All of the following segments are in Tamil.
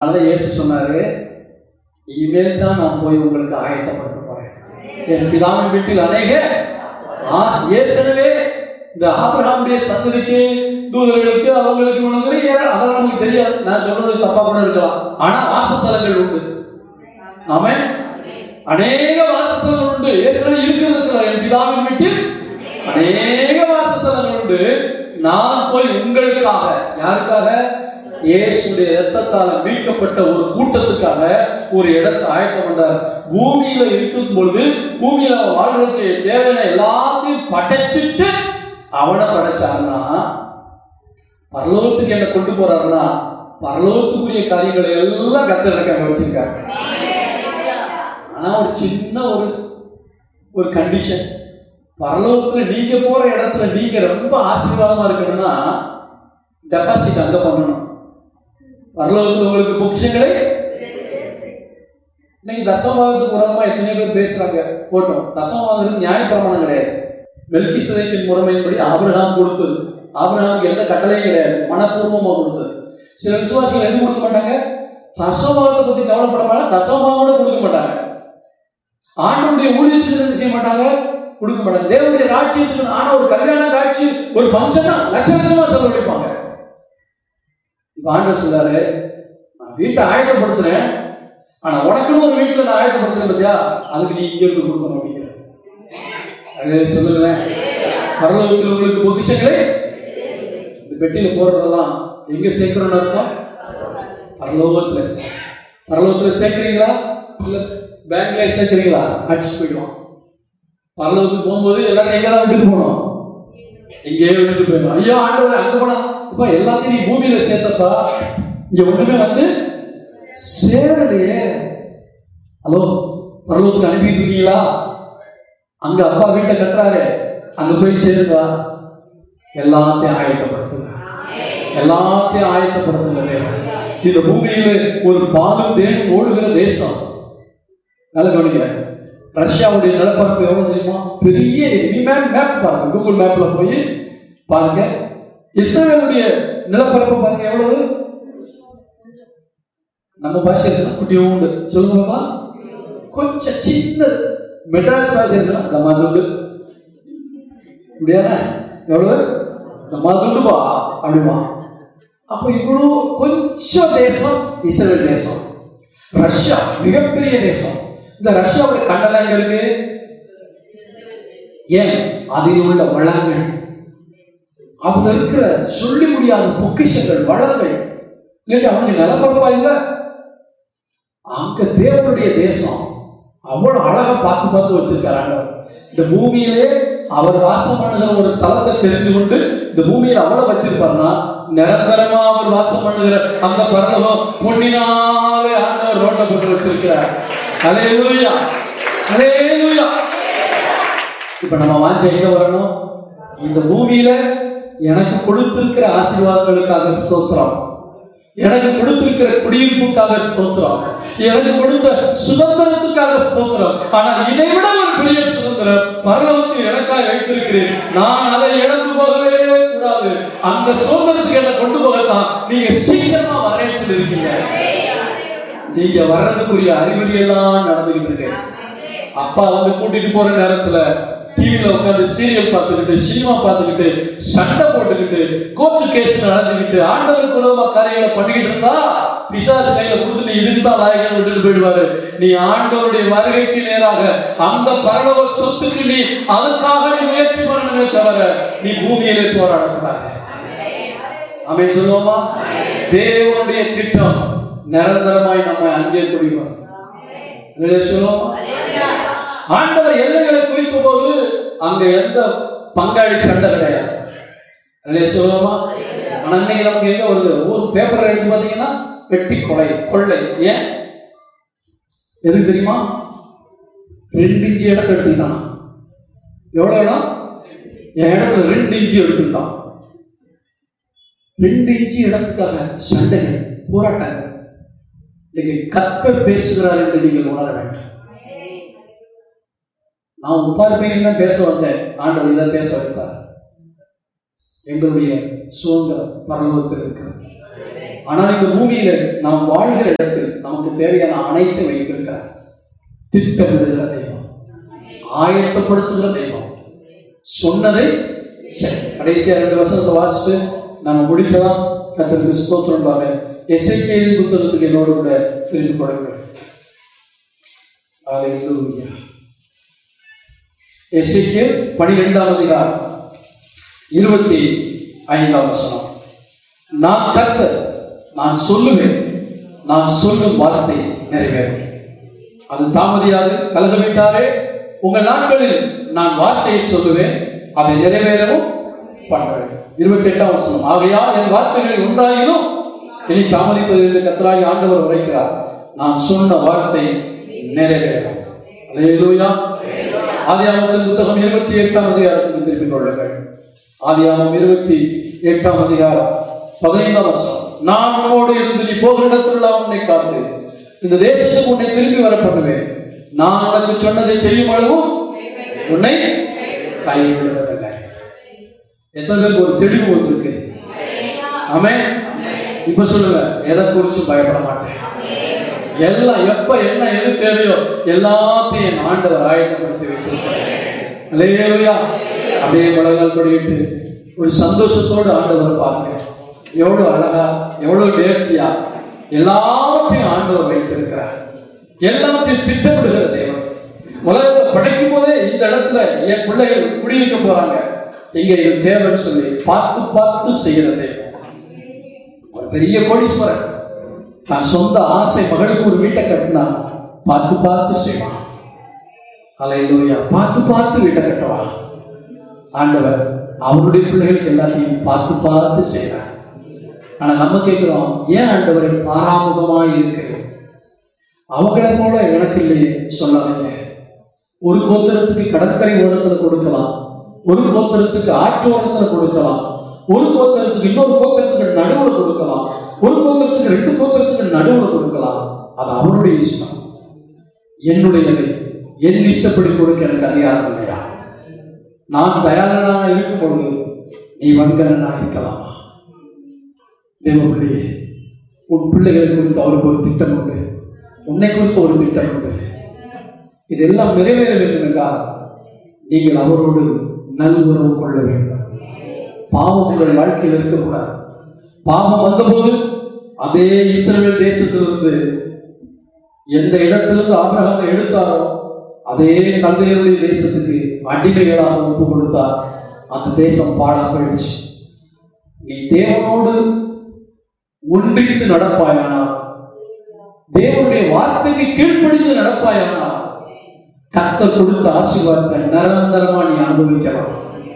அதனால இயேசு சொன்னாரு இனிமேல் தான் நான் போய் உங்களுக்கு ஆயத்தப்படுத்த போறேன் என் பிதாவின் வீட்டில் அநேக ஆஸ் ஏற்கனவே இந்த ஆபிரகாமுடைய சந்ததிக்கு தூதர்களுக்கு அவங்களுக்கு உணவு அதெல்லாம் நமக்கு தெரியாது நான் சொல்றது தப்பா கூட இருக்கலாம் ஆனா வாசஸ்தலங்கள் உண்டு ஆமென் அநேக வாசஸ்தலங்கள் உண்டு ஏற்கனவே இருக்கிறது சொல்ல என் பிதாவின் வீட்டில் அநேக வாசஸ்தலங்கள் உண்டு நான் போய் உங்களுக்காக யாருக்காக இயேசுடைய இரத்தத்தால மீட்கப்பட்ட ஒரு கூட்டத்துக்காக ஒரு இடத்தை ஆயத்தம் பண்ணார் பூமியில இருக்கும் பொழுது பூமியில அவன் வாழ்றதுக்கு தேவையான எல்லாத்தையும் படைச்சிட்டு அவனை படைச்சாருன்னா பரலோகத்துக்கு என்ன கொண்டு போறாருன்னா பரலோகத்துக்குரிய காரியங்களை எல்லாம் கத்தருக்கு அங்க வச்சிருக்காரு ஆனா ஒரு சின்ன ஒரு ஒரு கண்டிஷன் பரலோகத்துல நீங்க போற இடத்துல நீங்க ரொம்ப ஆசீர்வாதமா இருக்கணும்னா டெபாசிட் அங்க பண்ணணும் பரலோகத்துல உங்களுக்கு பொக்கிஷங்களை இன்னைக்கு தசமபாகத்துக்கு உரமா எத்தனை பேர் பேசுறாங்க போட்டோம் தசமபாகத்துக்கு நியாயப்பிரமாணம் கிடையாது மெல்கி சிதைப்பின் முறைமையின்படி ஆபிரகாம் கொடுத்தது ஆபிரகாமுக்கு எந்த கட்டளையும் கிடையாது மனப்பூர்வமா கொடுத்தது சில விசுவாசிகள் எதுவும் கொடுக்க மாட்டாங்க தசமபாகத்தை பத்தி கவலைப்பட மாட்டாங்க தசமபாகோட கொடுக்க மாட்டாங்க ஆண்டவருடைய ஊழியத்துக்கு என்ன செய்ய மாட்டாங்க கொடுக்க மாட்டாங்க தேவனுடைய ராஜ்யத்துக்கு ஆனா ஒரு கல்யாண காட்சி ஒரு ஃபங்க்ஷனா லட்ச லட்சமா செலவழிப்பாங்க இப்ப ஆண்டவர் சொல்றாரு நான் வீட்டை ஆயத்தப்படுத்துறேன் ஆனா உனக்குன்னு ஒரு வீட்டுல நான் ஆயத்தப்படுத்துறேன் பத்தியா அதுக்கு நீ இங்க இருந்து கொடுக்கணும் அப்படிங்கிற அதே சொல்லுங்களேன் பரலோகத்தில் உங்களுக்கு பொக்கிஷங்களே இந்த பெட்டியில போடுறதெல்லாம் எங்க சேர்க்கிறோம்னு அர்த்தம் பரலோகத்துல சே- பரலோகத்துல சேர்க்கிறீங்களா இல்ல பேங்க்ல சேர்க்கிறீங்களா அடிச்சு போயிடுவான் பரலோகத்துக்கு போகும்போது எல்லாரும் எங்க தான் விட்டுட்டு போகணும் எங்கேயோ விட்டுட்டு போயிடும் ஐயோ ஆண்டவர் அங்க போனா இப்ப எல்லாத்தையும் நீ பூமியில சேர்த்தப்பா இங்க ஒண்ணுமே வந்து சேரலையே ஹலோ பரலோகத்துக்கு அனுப்பிட்டு இருக்கீங்களா அங்க அப்பா வீட்டை கட்டுறாரு அங்க போய் சேருதா எல்லாத்தையும் ஆயத்தப்படுத்துங்க எல்லாத்தையும் ஆயத்தப்படுத்துங்க தேவன். இந்த பூமியில ஒரு பாலும் தேனும் ஓடுகிற தேசம் நல்ல கவனிக்க ரஷ்யாவுடைய நிலப்பரப்பு எவ்வளவு தெரியுமா பெரிய மேப் மேப் பாருங்க கூகுள் மேப்ல போய் பாருங்க இஸ்ரேலுடைய நிலப்பரப்பு பாருங்க எவ்வளவு நம்ம பாஷை குட்டி உண்டு சொல்லுங்க பாப்பா. கொஞ்சம் சின்னது மெட்ராஸ் பாஷை இருக்கலாம் கம்மாதுண்டு முடியாத எவ்வளவு கம்மாதுண்டுப்பா அப்படிமா அப்ப இவ்வளவு கொஞ்சம் தேசம் இஸ்ரேல் தேசம் ரஷ்யா மிகப்பெரிய தேசம் இந்த ரஷ்யாவுடைய கண்டனம் எங்க இருக்கு ஏன் அதில் உள்ள வளங்கள் அதுல இருக்கிற சொல்லி முடியாத பொக்கிஷங்கள் வளங்கள் இல்லாட்டி அவனுக்கு நிலப்பரப்பா இல்ல அங்க தேவனுடைய தேசம் அவ்வளவு அழகா பார்த்து பார்த்து வச்சிருக்காரு ஆண்டவர் இந்த பூமியிலே அவர் வாசம் பண்ணுகிற ஒரு ஸ்தலத்தை தெரிஞ்சு கொண்டு இந்த பூமியில அவ்வளவு வச்சிருப்பாருன்னா நிரந்தரமா அவர் வாசம் பண்ணுகிற அந்த பரலோகம் பொன்னினாலே ஆண்டவர் ரோட்டை போட்டு வச்சிருக்கிறார் அலேலூயா அலேலூயா இப்ப நம்ம வாஞ்ச எங்க வரணும் இந்த பூமியில எனக்கு கொடுத்திருக்கிற ஆசீர்வாதங்களுக்காக ஸ்தோத்திரம் எனக்கு கொடுத்திருக்கிற குடியிருப்புக்காக ஸ்தோத்திரம் எனக்கு கொடுத்த சுதந்திரத்துக்காக ஸ்தோத்திரம் ஆனால் இதை விட ஒரு பெரிய சுதந்திரம் பரலோகத்தில் எனக்காக வைத்திருக்கிறேன் நான் அதை இழந்து போகவே கூடாது அந்த சுதந்திரத்துக்கு என்ன கொண்டு போகத்தான் நீங்க சீக்கிரமா வரேன்னு சொல்லியிருக்கீங்க நீங்க வர்றதுக்குரிய அறிகுறி எல்லாம் நடந்துகிட்டு இருக்கு அப்பா வந்து கூட்டிட்டு போற நேரத்துல டிவில உட்கார்ந்து சீரியல் பார்த்துக்கிட்டு சினிமா பார்த்துக்கிட்டு சண்டை போட்டுக்கிட்டு கோர்ட்டு கேஸ் நடந்துக்கிட்டு ஆண்டவர் குலமா காரியங்களை பண்ணிக்கிட்டு இருந்தா பிசாசு கையில கொடுத்து நீ இதுக்கு தான் லாயகம் விட்டுட்டு போயிடுவாரு நீ ஆண்டவருடைய வருகைக்கு நேராக அந்த பரலோக சொத்துக்கு நீ அதுக்காக நீ முயற்சி பண்ணணுமே தவிர நீ பூமியிலே போராடக்கூடாது ஆமென் சொல்லுவோமா தேவனுடைய திட்டம் நிரந்தரமாய் நம்ம அங்கே குடிவோம் சொல்லுவோமா ஆண்டவர் எல்லைகளை குறிக்கும் போது அங்க எந்த பங்காளி சண்டை கிடையாது இல்லையா சொல்லுவோமா ஆனா இன்னைக்கு நமக்கு எங்க வருது ஒரு பேப்பர் எடுத்து பாத்தீங்கன்னா வெட்டி கொலை கொள்ளை ஏன் எதுக்கு தெரியுமா ரெண்டு இன்ச்சு இடத்தை எடுத்துக்கிட்டான் எவ்வளவு இடம் என் இடத்துல ரெண்டு இன்ச்சு எடுத்துக்கிட்டான் ரெண்டு இன்ச்சு இடத்துக்காக சண்டைகள் போராட்டங்கள் இன்னைக்கு கத்தர் பேசுகிறார் என்று நீங்கள் உணர வேண்டும் நான் உப்பார்மையில் தான் பேச வந்தேன் ஆண்டவர் இதை பேச வைத்தார் எங்களுடைய சுதந்திரம் பரலோகத்தில் இருக்கிறது ஆனால் இந்த பூமியில நாம் வாழ்கிற இடத்தில் நமக்கு தேவையான அனைத்து வைத்திருக்கிறார் திட்டமிடுகிற தெய்வம் ஆயத்தப்படுத்துகிற தெய்வம் சொன்னதை சரி கடைசியா ரெண்டு வசனத்தை வாசிச்சு நம்ம முடிக்கலாம் கத்தருக்கு ஸ்தோத்திரம் பாருங்க எஸ்ஐகேயின் புத்தகத்துக்கு என்னோடு கூட திரும்பி கொடுங்கள் Hallelujah. எஸ்ஐகேல் பனிரெண்டாம் அதிகாரம் இருபத்தி ஐந்தாம் வசனம் நான் கர்த்தர் நான் சொல்லுவேன் நான் சொல்லும் வார்த்தை நிறைவேறும் அது தாமதியாது கலகமிட்டாரே உங்கள் நாட்களில் நான் வார்த்தையை சொல்லுவேன் அதை நிறைவேறவும் பண்ணுவேன் இருபத்தி எட்டாம் வசனம் ஆகையா என் வார்த்தைகளில் ஒன்றாயினும் இனி தாமதிப்பது என்று கத்தராகி ஆண்டவர் உரைக்கிறார் நான் சொன்ன வார்த்தை நிறைவேறும் அல்லேலூயா ஆதியாகமத்தின் புத்தகம் இருபத்தி எட்டாம் அதிகாரத்துக்கு திருப்பிக் கொள்ளுங்கள் ஆதியாகமம் இருபத்தி எட்டாம் அதிகாரம் பதினைந்தாம் வசனம் நான் உன்னோடு இருந்து நீ போகிற இடத்துலாம் உன்னை காத்து இந்த தேசத்துக்கு உன்னை திரும்பி வர பண்ணுவேன் நான் உனக்கு சொன்னதை செய்யும் அளவும் உன்னை கைவிடுவதில்லை எத்தனை பேருக்கு ஒரு தெளிவு வந்திருக்கு ஆமே இப்ப சொல்லுங்க எதை குறிச்சும் பயப்பட மாட்டேன் எல்லாம் எப்ப என்ன எது தேவையோ எல்லாத்தையும் என் ஆண்டவர் ஆயத்தப்படுத்தி வைத்திருக்கிறார் அல்லேலூயா அப்படியே முழங்கால் படிக்கிட்டு ஒரு சந்தோஷத்தோடு ஆண்டவர் பாருங்க எவ்வளவு அழகா எவ்வளவு நேர்த்தியா எல்லாவற்றையும் ஆண்டவர் வைத்திருக்கிறார் எல்லாத்தையும் திட்டமிடுகிற தேவன் உலகத்தை படைக்கும் போதே இந்த இடத்துல என் பிள்ளைகள் குடியிருக்க போறாங்க இங்க இது தேவைன்னு சொல்லி பார்த்து பார்த்து செய்கிற தெய்வம் ஒரு பெரிய கோடீஸ்வரன் தன் சொந்த ஆசை மகளுக்கு ஒரு வீட்டை கட்டினா பார்த்து பார்த்து செய்வான் அலையிலோயா பார்த்து பார்த்து வீட்டை கட்டுவான் ஆண்டவர் அவருடைய பிள்ளைகளுக்கு எல்லாத்தையும் பார்த்து பார்த்து செய்றார் ஆனா நம்ம கேட்கிறோம் ஏன் ஆண்டவரை பாராமுகமாய் இருக்கிறேன் அவங்கள போல எனக்கு இல்லையே சொல்லாதீங்க ஒரு கோத்திரத்துக்கு கடற்கரை ஓரத்துல கொடுக்கலாம் ஒரு கோத்திரத்துக்கு ஆற்றோரத்துல கொடுக்கலாம் ஒரு கோத்திரத்துக்கு இன்னொரு கோத்திரத்துக்கு நடுவுல கொடுக்கலாம் ஒரு கோத்திரத்துக்கு ரெண்டு கோத்திரத்துக்கு நடுவுல கொடுக்கலாம் அது அவருடைய இஷ்டம் என்னுடையதை என் இஷ்டப்படி கொடுக்க எனக்கு அதிகாரம் இல்லையா நான் தயாரனா இருக்கும் பொழுது நீ வன்கரனா இருக்கலாமா தேவ பிள்ளையே உன் பிள்ளைகளை குறித்து அவருக்கு ஒரு திட்டம் உண்டு உன்னை குறித்து ஒரு திட்டம் உண்டு இதெல்லாம் நிறைவேற வேண்டும் என்றால் நீங்கள் அவரோடு நல் உறவு கொள்ள வேண்டும் பாவம் உங்கள் வாழ்க்கையில் இருக்கக்கூடாது பாவம் வந்தபோது அதே இஸ்ரவேல் தேசத்திலிருந்து எந்த இடத்திலிருந்து ஆபிரகாமை எடுத்தாரோ அதே கல்தையருடைய தேசத்துக்கு அடிமைகளாக ஒப்பு கொடுத்தார் அந்த தேசம் பாழா போயிடுச்சு நீ தேவனோடு ஒன்றித்து நடப்பாயானால் தேவனுடைய வார்த்தைக்கு கீழ்ப்படிந்து நடப்பாயானால் கத்தர் கொடுத்த ஆசீர்வாதத்தை நிரந்தரமா நீ அனுபவிக்கலாம்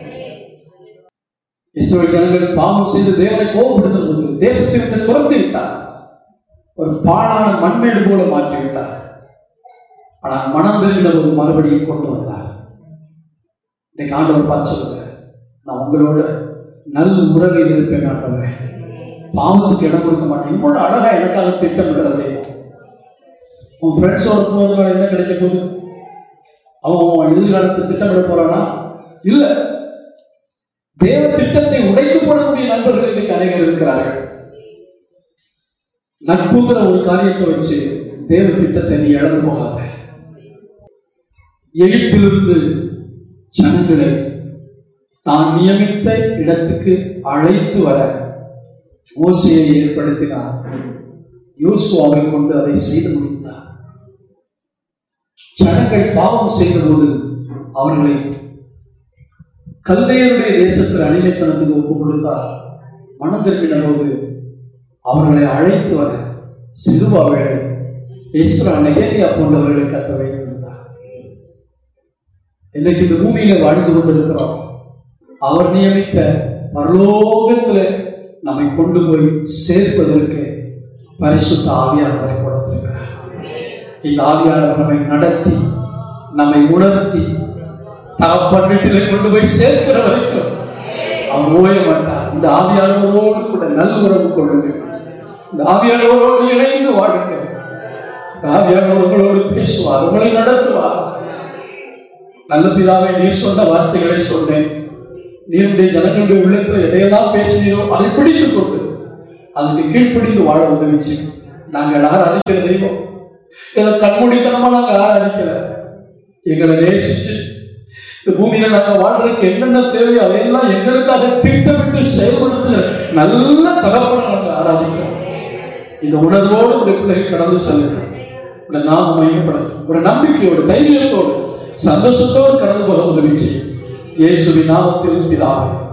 இஸ்ரவேல் ஜனங்கள் பாவம் செய்து தேவனை கோபப்படுத்தும் போது தேசத்தை விட்டு துரத்தி விட்டார் ஒரு பாழான மண்மேடு போல மாற்றி விட்டார் ஆனால் மனம் திரும்பின போது மறுபடியும் கொண்டு வந்தார் இன்னைக்கு ஆண்டவர் பார்த்து சொல்லுங்க நான் உங்களோட நல் உறவில் இருப்பேன் ஆண்டவரே பாவத்துக்கு இடம் கொடுக்க மாட்டேன் இவ்வளவு அழகா எனக்காக திட்டமிடுற தெய்வம் உன் ஃப்ரெண்ட்ஸோட போவதனால என்ன கிடைக்க போகுது அவன் உன் எதிர்காலத்தை திட்டமிட போறானா இல்ல தேவ திட்டத்தை உடைத்து போடக்கூடிய நண்பர்கள் இன்னைக்கு அநேகர் இருக்கிறார்கள் நட்புங்கிற ஒரு காரியத்தை வச்சு தேவ திட்டத்தை நீ இழந்து போகாத எகிப்திலிருந்து ஜனங்களை தான் நியமித்த இடத்துக்கு அழைத்து வர மோசையை ஏற்படுத்தினார் யோசுவாவை கொண்டு அதை செய்து முடித்தார் ஜனங்கள் பாவம் செய்தபோது அவர்களை கல்தையருடைய தேசத்தில் அடிமைத்தனத்துக்கு ஒப்பு கொடுத்தார் மனம் திரும்பின போது அவர்களை அழைத்து வர சிறுபாவேளை எஸ்ரா நெகேரியா போன்றவர்களை கத்த வைத்திருந்தார் இன்னைக்கு இந்த பூமியில வாழ்ந்து கொண்டிருக்கிறோம் அவர் நியமித்த பரலோகத்துல நம்மை கொண்டு போய் சேர்ப்பதற்கு பரிசுத்த ஆவியானவரை கொடுத்திருக்கிறார் இந்த ஆவியானவர் நம்மை நடத்தி நம்மை உணர்த்தி தகப்பன் வீட்டிலே கொண்டு போய் சேர்க்கிற வரைக்கும் அவர் ஓய மாட்டார் இந்த ஆவியானவரோடு கூட நல் உறவு கொள்ளுங்கள் இந்த ஆவியானவரோடு இணைந்து வாழுங்கள் இந்த ஆவியானவர் உங்களோடு பேசுவார் உங்களை நடத்துவார் நல்ல பிதாவை நீர் சொன்ன வார்த்தைகளை சொன்னேன் நீருடைய ஜனங்களுடைய உள்ளத்தில் எதையெல்லாம் பேசினீரோ அதை பிடித்துக் கொண்டு அதுக்கு கீழ்ப்படிந்து வாழ உதவிச்சு நாங்கள் ஆராதிக்கிற தெய்வம் இதை கண்மூடித்தனமா நாங்க ஆராதிக்கல எங்களை நேசிச்சு இந்த பூமியில நாங்க வாழ்றதுக்கு என்னென்ன தேவையோ அதையெல்லாம் எங்களுக்காக திட்டமிட்டு செயல்படுத்துகிற நல்ல தகப்பனை நாங்க ஆராதிக்கிறோம் இந்த உணர்வோடு உடைய பிள்ளைகள் கடந்து செல்லுங்க உங்களை நாம் மையப்படணும் ஒரு நம்பிக்கையோடு தைரியத்தோடு சந்தோஷத்தோடு கடந்து போக உதவி செய்யும் இயேசுவின் நாமத்தில் பிதாவே